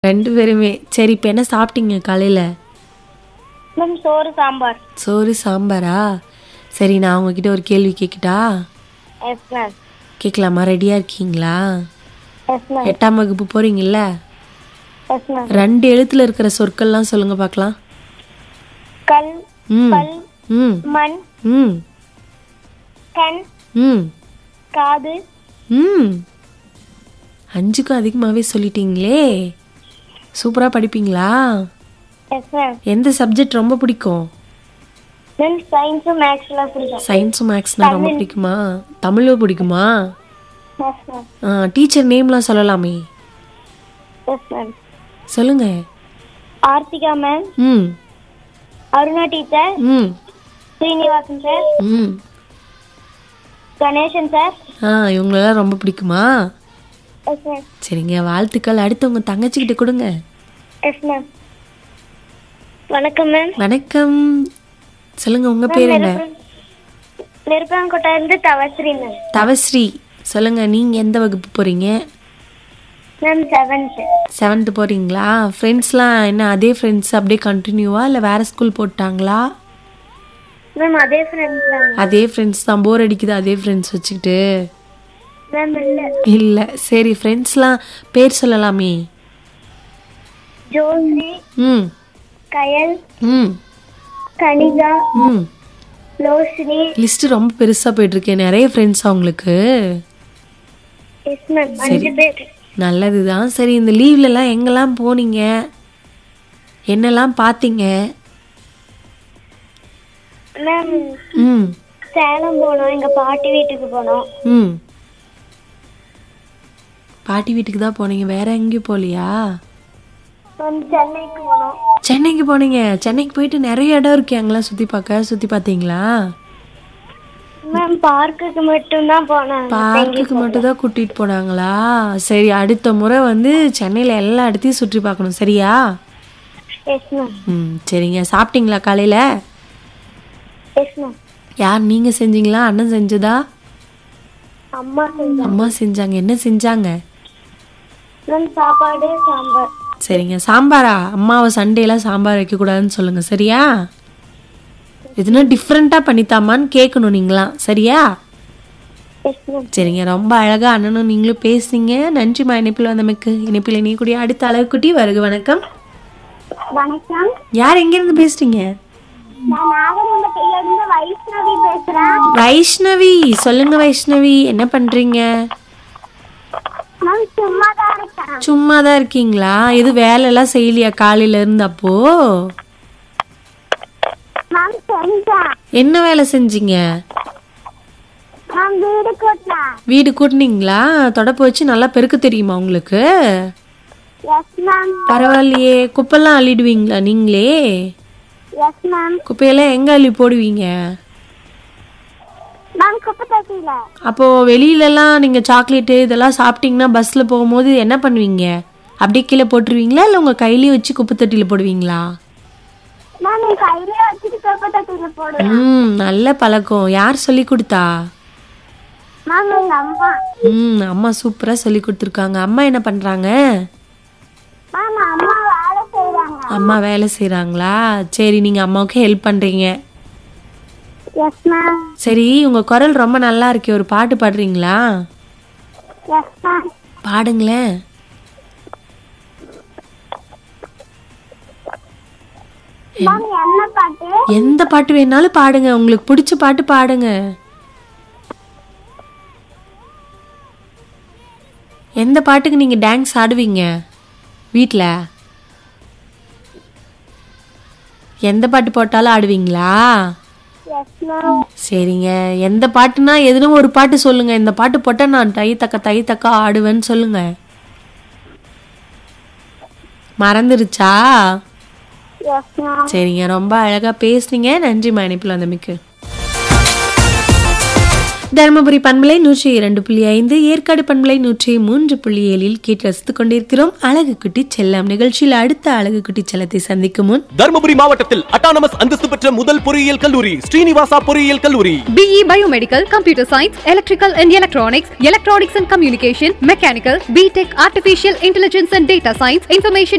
ரெண்டு பேருமே சரி இப்போ என்ன சாப்பிட்டீங்க காலையில் மேம் சோறு சாம்பார் சோறு சாம்பாரா சரி நான் உங்ககிட்ட ஒரு கேள்வி கேட்கட்டா எஸ் மேம் கேட்கலாமா ரெடியாக இருக்கீங்களா எஸ் மேம் எட்டாம் வகுப்பு போகிறீங்கல்ல எஸ் மேம் ரெண்டு எழுத்துல இருக்கிற சொற்கள்லாம் சொல்லுங்க பார்க்கலாம் கல் ம் பல் ம் மண் ம் கண் ம் காது ம் அஞ்சுக்கும் அதிகமாகவே சொல்லிட்டீங்களே சூப்பராக படிப்பீங்களா எஸ் மேம் எந்த சப்ஜெக்ட் ரொம்ப பிடிக்கும் மேம் சயின்ஸும் மேக்ஸ்லாம் பிடிக்கும் சயின்ஸும் மேக்ஸ்னா ரொம்ப பிடிக்குமா தமிழும் பிடிக்குமா எஸ் மேம் டீச்சர் நேம்லாம் சொல்லலாமே எஸ் மேம் சொல்லுங்க ஆர்த்திகா மேம் ம் அருணா டீச்சர் ம் ஸ்ரீனிவாசன் சார் ம் கணேசன் சார் ஆ இவங்களெல்லாம் ரொம்ப பிடிக்குமா எஸ் மேம் சரிங்க வாழ்த்துக்கள் அடுத்து உங்கள் தங்கச்சிக்கிட்ட கொடுங்க எஸ் மேம் வணக்கம் மேம் வணக்கம் சொல்லுங்க உங்க பேர் என்ன நெருப்பாங்கோட்டை இருந்து தவஸ்ரீ மேம் தவஸ்ரீ சொல்லுங்க நீங்க எந்த வகுப்பு போறீங்க மேம் செவன்த்து செவன்த் போறீங்களா ஃப்ரெண்ட்ஸ்லாம் என்ன அதே ஃப்ரெண்ட்ஸ் அப்படியே கண்டினியூவா இல்லை வேற ஸ்கூல் போட்டாங்களா மேம் அதே ஃப்ரெண்ட்ஸ் தான் அதே ஃப்ரெண்ட்ஸ் தான் போர் அடிக்குது அதே ஃப்ரெண்ட்ஸ் வச்சுக்கிட்டு மேம் இல்லை இல்லை சரி ஃப்ரெண்ட்ஸ்லாம் பேர் சொல்லலாமே ஜோஸ்ரீ ம் கயல் ம் கனிகா ம் லோஷினி லிஸ்ட் ரொம்ப பெருசாக போயிட்டு இருக்கேன் நிறைய ஃப்ரெண்ட்ஸ் அவங்களுக்கு எஸ் மேம் அஞ்சு பேர் நல்லது தான் சரி இந்த லீவ்லலாம் எங்கெல்லாம் போனீங்க என்னெல்லாம் பார்த்தீங்க மேம் ம் சேலம் போனோம் எங்க பாட்டி வீட்டுக்கு போனோம் ம் பாட்டி வீட்டுக்கு தான் போனீங்க வேற எங்கேயும் போகலையா மேம் சென்னைக்கு போனோம் சென்னைக்கு போனீங்க சென்னைக்கு போயிட்டு நிறைய இடம் இருக்கு அங்கெல்லாம் சுற்றி பார்க்க சுற்றி பார்த்தீங்களா மேம் பார்க்குக்கு மட்டும் தான் போனேன் பார்க்குக்கு மட்டும் தான் கூட்டிகிட்டு போனாங்களா சரி அடுத்த முறை வந்து சென்னையில் எல்லா இடத்தையும் சுற்றி பார்க்கணும் சரியா எஸ் மேம் ம் சரிங்க சாப்பிட்டீங்களா காலையில் எஸ் மேம் யார் நீங்கள் செஞ்சீங்களா அண்ணன் செஞ்சதா அம்மா செஞ்சாங்க அம்மா செஞ்சாங்க என்ன செஞ்சாங்க மேம் சாப்பாடு சாம்பார் சரிங்க சாம்பாரா அம்மாவை சண்டேலாம் சாம்பார் வைக்கக்கூடாதுன்னு சொல்லுங்கள் சரியா எதுனா டிஃப்ரெண்ட்டாக பண்ணித்தாமான்னு கேட்கணும் நீங்களாம் சரியா எஸ் மேம் சரிங்க ரொம்ப அழகாக அண்ணனும் நீங்களும் பேசுனீங்க நன்றிம்மா இணைப்பில் வந்தமைக்கு இணைப்பில் இணையக்கூடிய அடுத்த அளவுக்குட்டி வருக வணக்கம் வணக்கம் யார் எங்கேருந்து பேசுறீங்க நான் நாகரகோட்டையில இருந்து வைஷ்ணவி பேசுறேன் வைஷ்ணவி சொல்லுங்க வைஷ்ணவி என்ன பண்றீங்க மேம் சும்மா தான் இருக்கேன் சும்மா தான் இருக்கீங்களா எது வேலையெல்லாம் செய்யலையா காலையில இருந்து அப்போ மேம் செஞ்சேன் என்ன வேலை செஞ்சீங்க மேம் வீடு கூட்டினேன் வீடு கூட்டினீங்களா தொடப்பு வச்சு நல்லா பெருக்க தெரியுமா உங்களுக்கு எஸ் மேம் பரவாயில்லையே குப்பெல்லாம் அள்ளிடுவீங்களா நீங்களே எஸ் மேம் குப்பையெல்லாம் எங்க அள்ளி போடுவீங்க மேம் குப்பை தொட்டியில அப்போ வெளியிலலாம் நீங்க சாக்லேட்டு இதெல்லாம் சாப்பிட்டீங்கன்னா பஸ்ல போகும்போது என்ன பண்ணுவீங்க அப்படியே கீழே போட்டுருவீங்களா இல்லை உங்க கையிலேயே வச்சு குப்பை தொட்டியில போடுவீங்களா மேம் என் கையிலே வச்சுட்டு குப்பை தொட்டியில போடுவேன் ம் நல்ல பழக்கம் யார் சொல்லி கொடுத்தா மேம் எங்க அம்மா ம் அம்மா சூப்பரா சொல்லி கொடுத்துருக்காங்க அம்மா என்ன பண்றாங்க மேம் அம்மா வேலை செய்றாங்க அம்மா வேலை செய்றாங்களா சரி நீங்க அம்மாவுக்கு ஹெல்ப் பண்றீங்க எஸ் மேம் சரி உங்க குரல் ரொம்ப நல்லா இருக்கே ஒரு பாட்டு பாடுறீங்களா எஸ் மேம் பாடுங்களேன் மேம் என்ன பாட்டு எந்த பாட்டு வேணாலும் பாடுங்க உங்களுக்கு பிடிச்ச பாட்டு பாடுங்க எந்த பாட்டுக்கு நீங்க டான்ஸ் ஆடுவீங்க வீட்ல எந்த பாட்டு போட்டாலும் ஆடுவீங்களா எஸ் மேம் சரிங்க எந்த பாட்டுனா எதுனும் ஒரு பாட்டு சொல்லுங்க இந்த பாட்டு போட்டா நான் தை தக்க தை தக்க ஆடுவேன்னு சொல்லுங்க மறந்துருச்சா எஸ் மேம் சரிங்க ரொம்ப அழகா பேசுனீங்க நன்றி மணிப்பில் வந்தமைக்கு தருமபுரி பண்பலை நூற்றி இரண்டு புள்ளி ஐந்து ஏற்காடு பண்பலை நூற்றி மூன்று புள்ளி ஏழில் கேட்டு ரசித்துக் கொண்டிருக்கிறோம் அழகு குட்டி செல்லம் நிகழ்ச்சியில் அடுத்த அழகு குட்டி செல்லத்தை சந்திக்கும் முன் தர்மபுரி மாவட்டத்தில் அட்டானமஸ் அந்தஸ்து பெற்ற முதல் பொறியியல் கல்லூரி ஸ்ரீனிவாசா பொறியியல் கல்லூரி BE Biomedical, Computer Science, Electrical and Electronics, Electronics and Communication, Mechanical, BTech, Artificial Intelligence and Data Science, Information